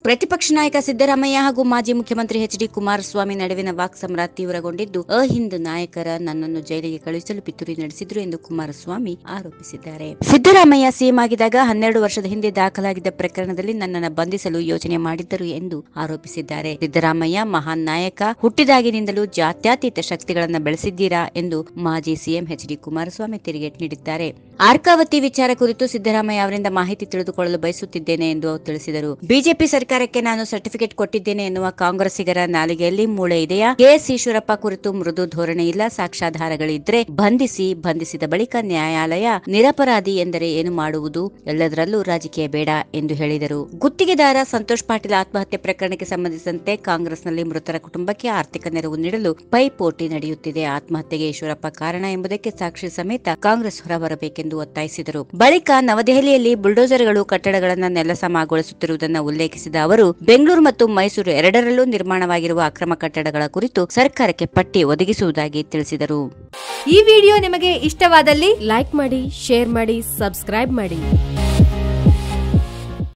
ಪ್ರತಿಪಕ್ಷ ನಾಯಕ ಸಿದ್ದರಾಮಯ್ಯ ಹಾಗೂ ಮಾಜಿ ಮುಖ್ಯಮಂತ್ರಿ ಎಚ್ ಡಿ ಕುಮಾರಸ್ವಾಮಿ ನಡುವಿನ ವಾಕ್ಸಮರ ತೀವ್ರಗೊಂಡಿದ್ದು ಅಹಿಂದ್ ನಾಯಕರ ನನ್ನನ್ನು ಜೈಲಿಗೆ ಕಳುಹಿಸಲು ಪಿತೂರಿ ನಡೆಸಿದ್ರು ಎಂದು ಕುಮಾರಸ್ವಾಮಿ ಆರೋಪಿಸಿದ್ದಾರೆ ಸಿದ್ದರಾಮಯ್ಯ ಸಿಎಂ ಆಗಿದ್ದಾಗ ಹನ್ನೆರಡು ವರ್ಷದ ಹಿಂದೆ ದಾಖಲಾಗಿದ್ದ ಪ್ರಕರಣದಲ್ಲಿ ನನ್ನನ್ನು ಬಂಧಿಸಲು ಯೋಜನೆ ಮಾಡಿದ್ದರು ಎಂದು ಆರೋಪಿಸಿದ್ದಾರೆ ಸಿದ್ದರಾಮಯ್ಯ ಮಹಾನ್ ನಾಯಕ ಹುಟ್ಟಿದಾಗಿನಿಂದಲೂ ಜಾತ್ಯತೀತ ಶಕ್ತಿಗಳನ್ನ ಬೆಳೆಸಿದ್ದೀರಾ ಎಂದು ಮಾಜಿ ಸಿಎಂ ಎಚ್ ಡಿ ಕುಮಾರಸ್ವಾಮಿ ತಿರುಗೇಟ್ ನೀಡಿದ್ದಾರೆ ಆರ್ಕಾವತಿ ವಿಚಾರ ಕುರಿತು ಸಿದ್ದರಾಮಯ್ಯ ಅವರಿಂದ ಮಾಹಿತಿ ತಿಳಿದುಕೊಳ್ಳಲು ಬಯಸುತ್ತಿದ್ದೇನೆ ಎಂದು ಅವರು ತಿಳಿಸಿದರು ಬಿಜೆಪಿ ಸರ್ಕಾರಕ್ಕೆ ನಾನು ಸರ್ಟಿಫಿಕೇಟ್ ಕೊಟ್ಟಿದ್ದೇನೆ ಎನ್ನುವ ಕಾಂಗ್ರೆಸ್ಸಿಗರ ನಾಲಿಗೆಯಲ್ಲಿ ಮೂಳೆ ಇದೆಯಾ ಕೆಎಸ್ ಈಶ್ವರಪ್ಪ ಕುರಿತು ಮೃದು ಧೋರಣೆ ಇಲ್ಲ ಸಾಕ್ಷ್ಯಾಧಾರಗಳಿದ್ರೆ ಬಂಧಿಸಿ ಬಂಧಿಸಿದ ಬಳಿಕ ನ್ಯಾಯಾಲಯ ನಿರಪರಾಧಿ ಎಂದರೆ ಏನು ಮಾಡುವುದು ಎಲ್ಲದರಲ್ಲೂ ರಾಜಕೀಯ ಬೇಡ ಎಂದು ಹೇಳಿದರು ಗುತ್ತಿಗೆದಾರ ಸಂತೋಷ್ ಪಾಟೀಲ್ ಆತ್ಮಹತ್ಯೆ ಪ್ರಕರಣಕ್ಕೆ ಸಂಬಂಧಿಸಿದಂತೆ ಕಾಂಗ್ರೆಸ್ನಲ್ಲಿ ಮೃತರ ಕುಟುಂಬಕ್ಕೆ ಆರ್ಥಿಕ ನೆರವು ನೀಡಲು ಪೈಪೋಟಿ ನಡೆಯುತ್ತಿದೆ ಆತ್ಮಹತ್ಯೆಗೆ ಈಶ್ವರಪ್ಪ ಕಾರಣ ಎಂಬುದಕ್ಕೆ ಸಾಕ್ಷಿ ಸಮೇತ ಕಾಂಗ್ರೆಸ್ ಹೊರಬರಬೇಕೆಂದು ಒತ್ತಾಯಿಸಿದರು ಬಳಿಕ ನವದೆಹಲಿಯಲ್ಲಿ ಬುಲ್ಡೋಸರ್ಗಳು ಕಟ್ಟಡಗಳನ್ನು ನೆಲಸಮಗೊಳಿಸುತ್ತಿರುವುದನ್ನು ಉಲ್ಲೇಖಿಸಿದ ಅವರು ಬೆಂಗಳೂರು ಮತ್ತು ಮೈಸೂರು ಎರಡರಲ್ಲೂ ನಿರ್ಮಾಣವಾಗಿರುವ ಅಕ್ರಮ ಕಟ್ಟಡಗಳ ಕುರಿತು ಸರ್ಕಾರಕ್ಕೆ ಪಟ್ಟಿ ಒದಗಿಸುವುದಾಗಿ ತಿಳಿಸಿದರು ಈ ವಿಡಿಯೋ ನಿಮಗೆ ಇಷ್ಟವಾದಲ್ಲಿ ಲೈಕ್ ಮಾಡಿ ಶೇರ್ ಮಾಡಿ ಸಬ್ಸ್ಕ್ರೈಬ್ ಮಾಡಿ